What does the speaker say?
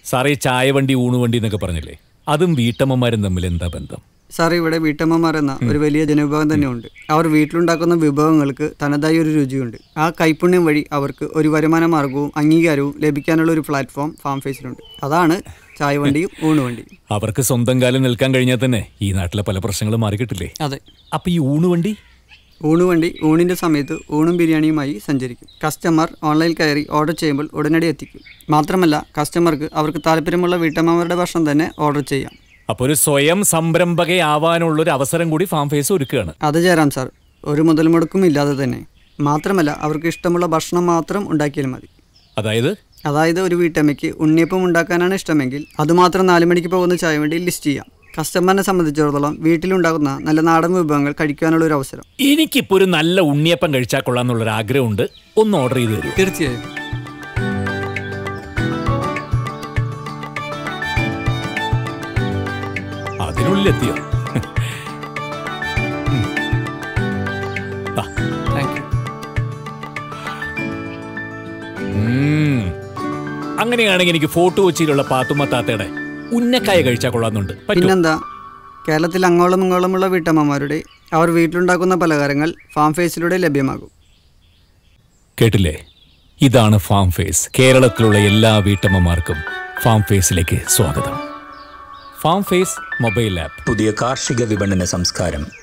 സാറേ ചായ വണ്ടി ഊണുവണ്ടി എന്നൊക്കെ പറഞ്ഞില്ലേ അതും വീട്ടമ്മമാരും തമ്മിൽ എന്താ ബന്ധം സാർ ഇവിടെ വീട്ടമ്മമാർ എന്ന ഒരു വലിയ ജനവിഭാഗം തന്നെയുണ്ട് അവർ വീട്ടിലുണ്ടാക്കുന്ന വിഭവങ്ങൾക്ക് തനതായ ഒരു രുചിയുണ്ട് ആ കൈപുണ്യം വഴി അവർക്ക് ഒരു വരുമാന മാർഗവും അംഗീകാരവും ലഭിക്കാനുള്ള ഒരു പ്ലാറ്റ്ഫോം ഫാം ഫേസിലുണ്ട് അതാണ് ചായ വണ്ടിയും ഊണുവണ്ടിയും അവർക്ക് സ്വന്തം കാലം നിൽക്കാൻ കഴിഞ്ഞാൽ തന്നെ ഈ നാട്ടിലെ പല പ്രശ്നങ്ങളും മാറിക്കിട്ടില്ലേ അതെ അപ്പൊ ഈ ഊണുവണ്ടി ഊണുവണ്ടി ഊണിൻ്റെ സമയത്ത് ഊണും ബിരിയാണിയുമായി സഞ്ചരിക്കും കസ്റ്റമർ ഓൺലൈനിൽ കയറി ഓർഡർ ചെയ്യുമ്പോൾ ഉടനടി എത്തിക്കും മാത്രമല്ല കസ്റ്റമർക്ക് അവർക്ക് താല്പര്യമുള്ള വീട്ടമ്മമാരുടെ ഭക്ഷണം തന്നെ ഓർഡർ ചെയ്യാം അപ്പൊ ഒരു സ്വയം സംരംഭകയാവാനുള്ള ഒരു അവസരം കൂടി ഫാം ഫേസ് ഒരുക്കുകയാണ് അത് ചേരാം സാർ ഒരു മുതൽ മുടക്കും ഇല്ലാതെ തന്നെ മാത്രമല്ല അവർക്ക് ഇഷ്ടമുള്ള ഭക്ഷണം മാത്രം ഉണ്ടാക്കിയാൽ മതി അതായത് അതായത് ഒരു വീട്ടമ്മയ്ക്ക് ഉണ്ണിയപ്പം ഉണ്ടാക്കാനാണ് ഇഷ്ടമെങ്കിൽ അതുമാത്രം നാല് മണിക്ക് പോകുന്ന ചായ വേണ്ടി ലിസ്റ്റ് ചെയ്യാം കസ്റ്റമറിനെ സംബന്ധിച്ചിടത്തോളം വീട്ടിലുണ്ടാകുന്ന നല്ല നാടൻ വിഭവങ്ങൾ കഴിക്കാനുള്ള ഒരു അവസരം എനിക്കിപ്പോ ഒരു നല്ല ഉണ്ണിയപ്പം കഴിച്ചാൽ കൊള്ളാന്നുള്ളൊരു ആഗ്രഹമുണ്ട് ഒന്ന് ഓർഡർ ചെയ്ത് തരൂ തീർച്ചയായും അതിനുള്ളിലെത്തിയോ ഉം. ആ, താങ്ക് യു ഉം. അങ്ങനെയാണെങ്കിൽ എനിക്ക് ഫോട്ടോ കൊച്ചിയിലുള്ള പാത്തുമ്മ താത്തയുടെ ഉന്നക്കായ കഴിച്ചാൽ കൊള്ളാന്നുണ്ട് പറ്റുമോ? പിന്നെന്താ കേരളത്തിൽ അങ്ങോളം ഇങ്ങോളമുള്ള വീട്ടമ്മമാരുടെ അവർ വീട്ടിലുണ്ടാക്കുന്ന പലഹാരങ്ങൾ ഫാം ഫേസിലൂടെ ലഭ്യമാകും കേട്ടില്ലേ ഇതാണ് ഫാം ഫേസ് കേരളത്തിലുള്ള എല്ലാ വീട്ടമ്മമാർക്കും ഫാം ഫേസിലേക്ക് സ്വാഗതം ഫാം ഫേസ് മൊബൈൽ ആപ്പ് പുതിയ കാർഷിക വിപണന സംസ്കാരം